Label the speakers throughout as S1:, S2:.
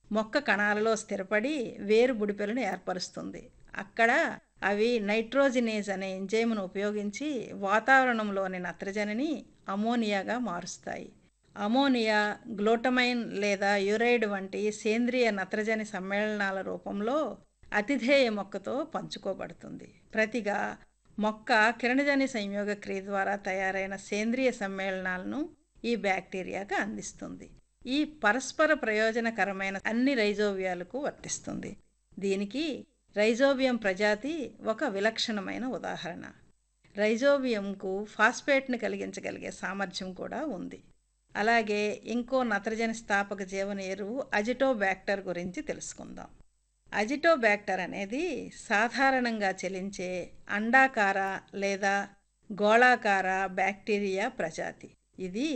S1: మొక్క కణాలలో స్థిరపడి వేరు బుడిపెలను ఏర్పరుస్తుంది అక్కడ అవి నైట్రోజినేజ్ అనే ఎంజైమ్ను ఉపయోగించి వాతావరణంలోని నత్రజనిని అమోనియాగా మారుస్తాయి అమోనియా గ్లూటమైన్ లేదా యురైడ్ వంటి సేంద్రియ నత్రజని సమ్మేళనాల రూపంలో అతిధేయ మొక్కతో పంచుకోబడుతుంది ప్రతిగా మొక్క కిరణజని సంయోగ క్రియ ద్వారా తయారైన సేంద్రియ సమ్మేళనాలను ఈ బ్యాక్టీరియాకు అందిస్తుంది ఈ పరస్పర ప్రయోజనకరమైన అన్ని రైజోవియాలకు వర్తిస్తుంది దీనికి రైజోబియం ప్రజాతి ఒక విలక్షణమైన ఉదాహరణ రైజోబియంకు ఫాస్ఫేట్ను కలిగించగలిగే సామర్థ్యం కూడా ఉంది అలాగే ఇంకో నత్రజని స్థాపక జీవన ఎరువు అజిటోబ్యాక్టర్ గురించి తెలుసుకుందాం అజిటోబ్యాక్టర్ అనేది సాధారణంగా చెలించే అండాకార లేదా గోళాకార బ్యాక్టీరియా ప్రజాతి ఇది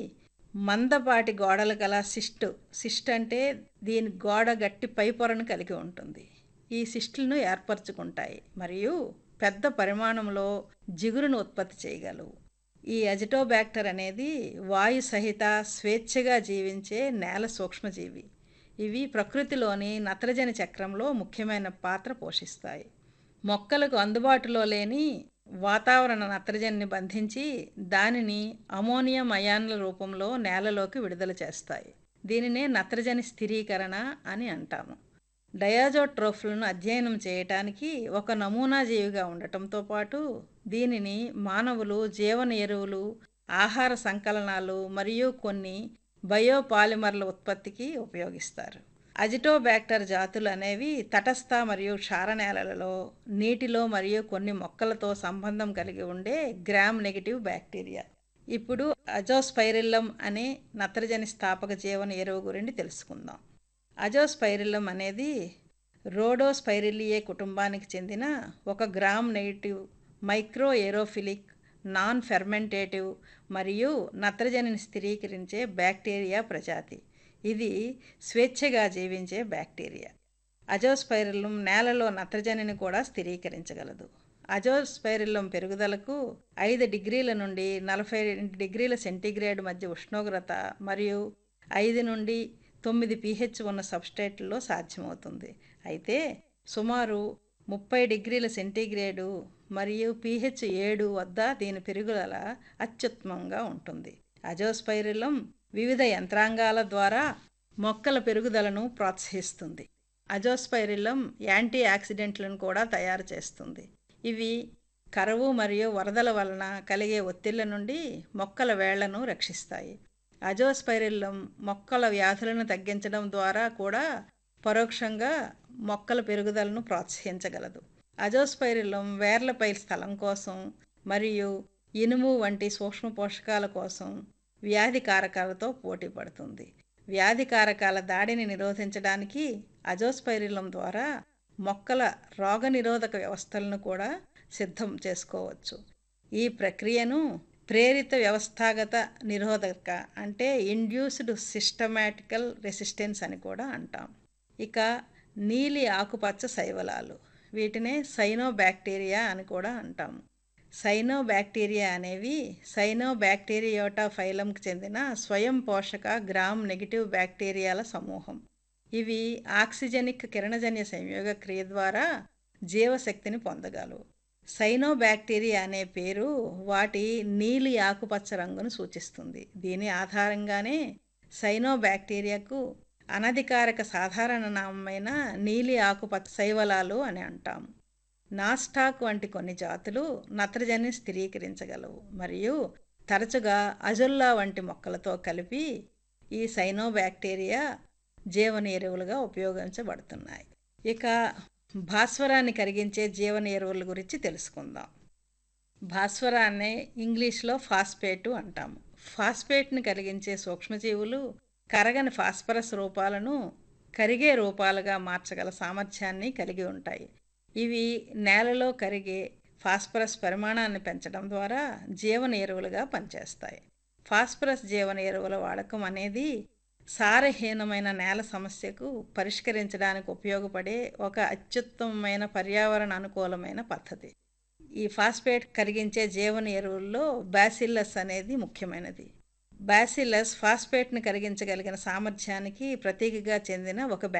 S1: మందపాటి గోడలు గల సిస్ట్ సిస్ట్ అంటే దీని గోడ గట్టి పైపొరను కలిగి ఉంటుంది ఈ సిస్టులను ఏర్పరచుకుంటాయి మరియు పెద్ద పరిమాణంలో జిగురును ఉత్పత్తి చేయగలవు ఈ అజిటోబ్యాక్టర్ అనేది వాయు సహిత స్వేచ్ఛగా జీవించే నేల సూక్ష్మజీవి ఇవి ప్రకృతిలోని నత్రజని చక్రంలో ముఖ్యమైన పాత్ర పోషిస్తాయి మొక్కలకు అందుబాటులో లేని వాతావరణ నత్రజనిని బంధించి దానిని అమోనియం అయాన్ల రూపంలో నేలలోకి విడుదల చేస్తాయి దీనినే నత్రజని స్థిరీకరణ అని అంటాము డయాజోట్రోఫ్లను అధ్యయనం చేయటానికి ఒక నమూనా జీవిగా ఉండటంతో పాటు దీనిని మానవులు జీవన ఎరువులు ఆహార సంకలనాలు మరియు కొన్ని బయోపాలిమర్ల ఉత్పత్తికి ఉపయోగిస్తారు అజిటోబ్యాక్టర్ జాతులు అనేవి తటస్థ మరియు క్షార నేలలలో నీటిలో మరియు కొన్ని మొక్కలతో సంబంధం కలిగి ఉండే గ్రామ్ నెగిటివ్ బ్యాక్టీరియా ఇప్పుడు అజోస్పైరిల్లం అనే నత్రజని స్థాపక జీవన ఎరువు గురించి తెలుసుకుందాం అజోస్పైరిల్లం అనేది రోడోస్పైరిలియే కుటుంబానికి చెందిన ఒక gram negative microaerophilic non fermentative మరియు నత్రజనిని స్థిరీకరించే బ్యాక్టీరియా ప్రజాతి ఇది స్వేచ్ఛగా జీవించే బ్యాక్టీరియా అజోస్పైరిల్లం నేలలో నత్రజనిని కూడా స్థిరీకరించగలదు అజోస్పైరిల్లం పెరుగుదలకు ఐదు డిగ్రీల నుండి నలభై రెండు డిగ్రీల సెంటీగ్రేడ్ మధ్య ఉష్ణోగ్రత మరియు ఐదు నుండి తొమ్మిది పీహెచ్ ఉన్న సబ్స్టేట్లో సాధ్యమవుతుంది అయితే సుమారు ముప్పై డిగ్రీల సెంటీగ్రేడు మరియు పీహెచ్ ఏడు వద్ద దీని పెరుగుదల అత్యుత్తమంగా ఉంటుంది అజోస్పైరిలం వివిధ యంత్రాంగాల ద్వారా మొక్కల పెరుగుదలను ప్రోత్సహిస్తుంది అజోస్పైరిలం యాంటీ ఆక్సిడెంట్లను కూడా తయారు చేస్తుంది ఇవి కరువు మరియు వరదల వలన కలిగే ఒత్తిళ్ల నుండి మొక్కల వేళ్లను రక్షిస్తాయి అజోస్పైరిల్లం మొక్కల వ్యాధులను తగ్గించడం ద్వారా కూడా పరోక్షంగా మొక్కల పెరుగుదలను ప్రోత్సహించగలదు అజోస్పైరిల్లం వేర్లపై స్థలం కోసం మరియు ఇనుము వంటి సూక్ష్మ పోషకాల కోసం వ్యాధి కారకాలతో పోటీ పడుతుంది వ్యాధి కారకాల దాడిని నిరోధించడానికి అజోస్పైరిల్లం ద్వారా మొక్కల రోగనిరోధక వ్యవస్థలను కూడా సిద్ధం చేసుకోవచ్చు ఈ ప్రక్రియను ప్రేరిత వ్యవస్థాగత నిరోధక అంటే ఇండ్యూస్డ్ సిస్టమాటికల్ రెసిస్టెన్స్ అని కూడా అంటాం ఇక నీలి ఆకుపచ్చ శైవలాలు వీటినే సైనోబ్యాక్టీరియా అని కూడా అంటాము సైనోబ్యాక్టీరియా అనేవి సైనోబ్యాక్టీరియోటా ఫైలంకి చెందిన స్వయం పోషక గ్రామ్ నెగిటివ్ బ్యాక్టీరియాల సమూహం ఇవి ఆక్సిజనిక్ కిరణజన్య సంయోగ క్రియ ద్వారా జీవశక్తిని పొందగలవు సైనోబ్యాక్టీరియా అనే పేరు వాటి నీలి ఆకుపచ్చ రంగును సూచిస్తుంది దీని ఆధారంగానే సైనోబ్యాక్టీరియాకు అనధికారిక సాధారణ నామమైన నీలి ఆకుపచ్చ శైవలాలు అని అంటాము నాస్టాక్ వంటి కొన్ని జాతులు నత్రజని స్థిరీకరించగలవు మరియు తరచుగా అజుల్లా వంటి మొక్కలతో కలిపి ఈ సైనోబ్యాక్టీరియా జీవన ఎరువులుగా ఉపయోగించబడుతున్నాయి ఇక భాస్వరాన్ని కరిగించే జీవన ఎరువుల గురించి తెలుసుకుందాం భాస్వరాన్ని ఇంగ్లీష్లో ఫాస్ఫేటు అంటాము ఫాస్ఫేట్ని కలిగించే సూక్ష్మజీవులు కరగని ఫాస్ఫరస్ రూపాలను కరిగే రూపాలుగా మార్చగల సామర్థ్యాన్ని కలిగి ఉంటాయి ఇవి నేలలో కరిగే ఫాస్ఫరస్ పరిమాణాన్ని పెంచడం ద్వారా జీవన ఎరువులుగా పనిచేస్తాయి ఫాస్ఫరస్ జీవన ఎరువుల వాడకం అనేది సారహీనమైన నేల సమస్యకు పరిష్కరించడానికి ఉపయోగపడే ఒక అత్యుత్తమమైన పర్యావరణ అనుకూలమైన పద్ధతి ఈ ఫాస్ఫేట్ కరిగించే జీవన ఎరువుల్లో బ్యాసిల్లస్ అనేది ముఖ్యమైనది బ్యాసిల్లస్ ఫాస్ఫేట్ని కరిగించగలిగిన సామర్థ్యానికి ప్రతీకగా చెందిన ఒక